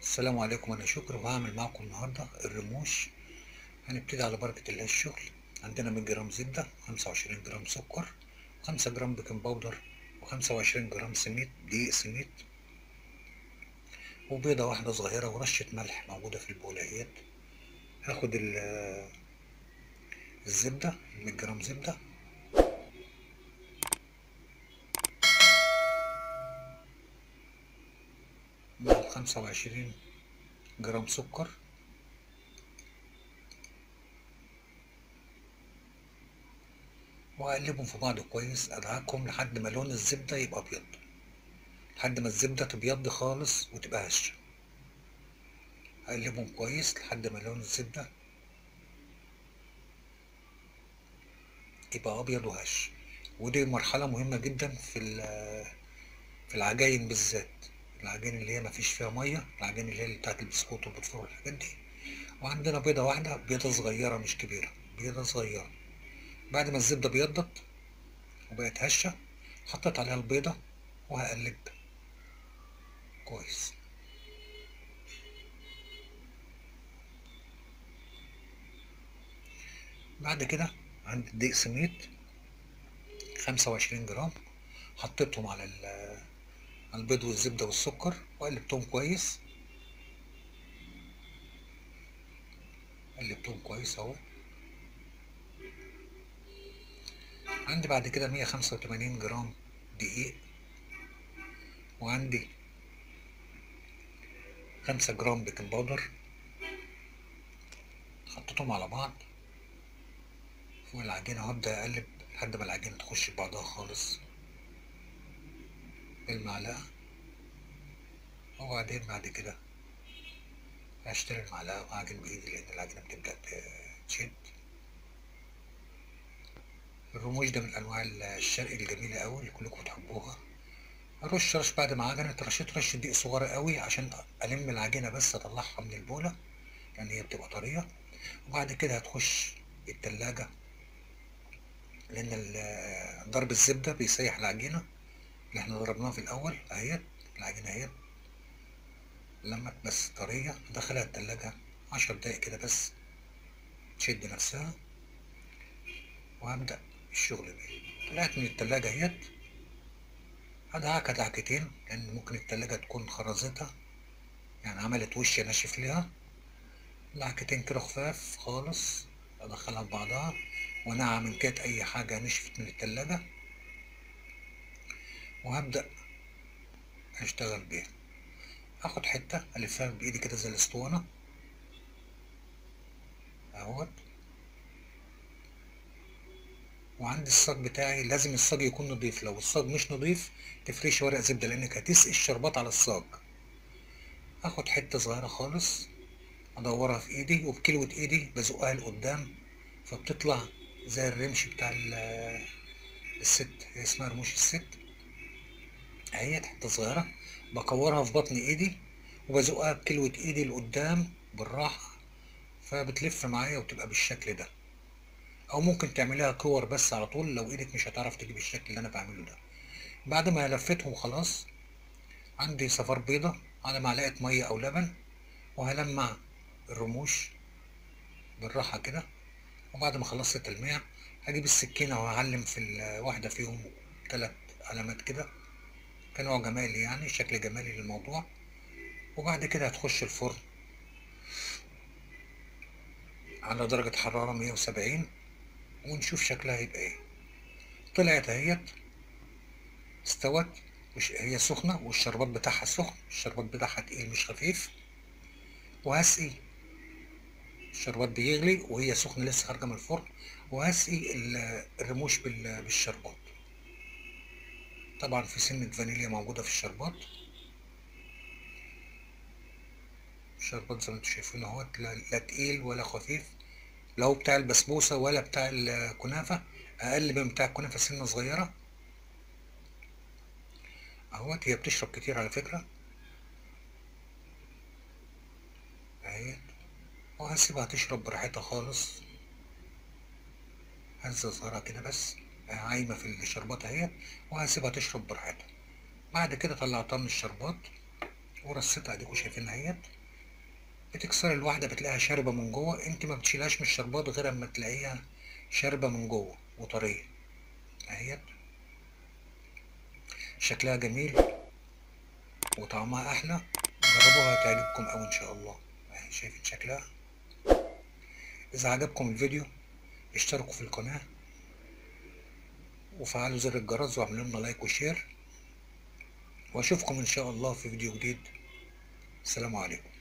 السلام عليكم انا شكري وهعمل معكم النهارده الرموش هنبتدي على بركة الله الشغل عندنا 100 جرام زبدة 25 جرام سكر 5 جرام بيكنج باودر و25 جرام سميد دقيق سميد وبيضة واحدة صغيرة ورشة ملح موجودة في البولة اهيت هاخد ال- الزبدة 100 جرام زبدة مع الخمسة وعشرين جرام سكر وأقلبهم في بعض كويس أدعكهم لحد ما لون الزبدة يبقى أبيض لحد ما الزبدة تبيض خالص وتبقى هشة أقلبهم كويس لحد ما لون الزبدة يبقى أبيض وهش ودي مرحلة مهمة جدا في ال- في العجاين بالذات العجين اللي هي مفيش فيها مية العجين اللي هي بتاعت البسكوت والبطفور والحاجات دي وعندنا بيضة واحدة بيضة صغيرة مش كبيرة بيضة صغيرة بعد ما الزبدة بيضت وبقت هشة حطيت عليها البيضة وهقلب كويس بعد كده عندي دقيق سميد خمسة وعشرين جرام حطيتهم على ال- على البيض والزبدة والسكر وقلبتهم كويس قلبتهم كويس اهو عندي بعد كده مية خمسة وتمانين جرام دقيق وعندي خمسة جرام بيكنج باودر حطيتهم على بعض فوق العجينة وابدأ اقلب لحد ما العجينة تخش في بعضها خالص بالمعلقة وبعدين بعد كده هشتري المعلقة وأعجن بإيدي لأن العجينة بتبدأ تشد الرموش ده من أنواع الشرق الجميلة أوي اللي كلكم بتحبوها أرش رش بعد ما عجنت رشيت رشة دقيق صغيرة أوي عشان ألم العجينة بس أطلعها من البولة لأن هي بتبقى طرية وبعد كده هتخش التلاجة لأن ال- ضرب الزبدة بيسيح العجينة اللي احنا ضربناها في الأول أهيت العجينة أهيت لما بس طرية أدخلها التلاجة عشر دقايق كده بس تشد نفسها وهبدأ الشغل بيه طلعت من التلاجة اهيت هدعكها دعكتين لأن ممكن التلاجة تكون خرزتها يعني عملت وش ناشف ليها دعكتين كده خفاف خالص أدخلها في بعضها وأنعم إن كانت أي حاجة نشفت من التلاجة وهبدأ أشتغل بيها اخد حتة الفها بايدي كده زي الاسطوانة اهوت وعندي الصاج بتاعي لازم الصاج يكون نضيف لو الصاج مش نضيف تفريش ورق زبدة لانك هتسقي الشربات على الصاج اخد حتة صغيرة خالص ادورها في ايدي وبكلوة ايدي بزقها لقدام فبتطلع زي الرمش بتاع ال- الست هي اسمها رموش الست اهي حتة صغيرة بكورها في بطن ايدي وبزقها بكلوة ايدي لقدام بالراحة فبتلف معايا وتبقى بالشكل ده او ممكن تعمليها كور بس على طول لو ايدك مش هتعرف تجيب الشكل اللي انا بعمله ده بعد ما لفتهم خلاص عندي صفار بيضة على معلقة مية او لبن وهلمع الرموش بالراحة كده وبعد ما خلصت التلميع هجيب السكينة وهعلم في الواحدة فيهم تلات علامات كده كنوع جمالي يعني شكل جمالي للموضوع وبعد كده هتخش الفرن على درجة حرارة 170 ونشوف شكلها هيبقى ايه طلعت اهيت استوت وش هي سخنة والشربات بتاعها سخن الشربات بتاعها تقيل مش خفيف وهسقي الشربات بيغلي وهي سخنة لسه خارجة من الفرن وهسقي ال- الرموش بال- بالشربات طبعا في سنة فانيليا موجودة في الشربات الشربات زي ما انتوا شايفين اهوت لا لا تقيل ولا خفيف لا هو بتاع البسبوسة ولا بتاع الكنافة أقل من بتاع الكنافة سنة صغيرة اهوت هي بتشرب كتير على فكرة اهي وهسيبها تشرب براحتها خالص هزة صغيرة كده بس عايمة في الشربات اهي وهسيبها تشرب براحتها بعد كده طلعتها من الشربات ورصيتها اديكوا شايفينها اهيت بتكسر الواحدة بتلاقيها شاربة من جوه انت ما بتشيلهاش من الشربات غير اما تلاقيها شاربة من جوه وطرية اهيت شكلها جميل وطعمها احلى جربوها هتعجبكم اوي ان شاء الله اهي شايفين شكلها اذا عجبكم الفيديو اشتركوا في القناة وفعلوا زر الجرس واعملوا لنا لايك وشير واشوفكم ان شاء الله في فيديو جديد السلام عليكم